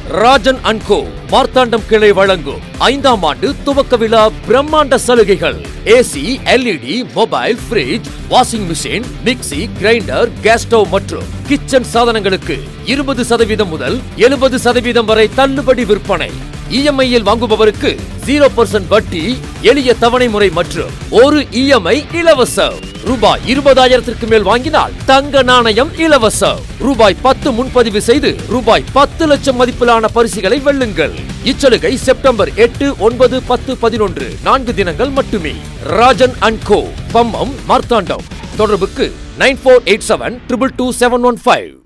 Rajan and கோ மார்த்தாண்டம் கிளை வழங்கும் ஐந்தாம் ஆண்டு துவக்க விழா பிரம்மாண்ட சலுகைகள் AC LED mobile fridge washing machine mixie grinder gas stove மற்றும் கிச்சன் சாதனங்களுக்கு இருபது சதவீதம் முதல் எழுபது சதவீதம் வரை தள்ளுபடி விற்பனை இஎம்ஐயில் வாங்குபவருக்கு ஜீரோ பர்சன்ட் வட்டி எளிய தவணை முறை மற்றும் ஒரு இஎம்ஐ இலவசம் ரூபாய் இருபதாயிரத்திற்கு மேல் வாங்கினால் தங்க நாணயம் இலவசம் ரூபாய் பத்து முன்பதிவு செய்து ரூபாய் பத்து லட்சம் மதிப்பிலான பரிசுகளை வெல்லுங்கள் இச்சலுகை செப்டம்பர் எட்டு ஒன்பது பத்து பதினொன்று நான்கு தினங்கள் மட்டுமே ராஜன் அண்ட் கோ பம்மம் மார்த்தாண்டம் தொடர்புக்கு nine four eight seven triple two seven one five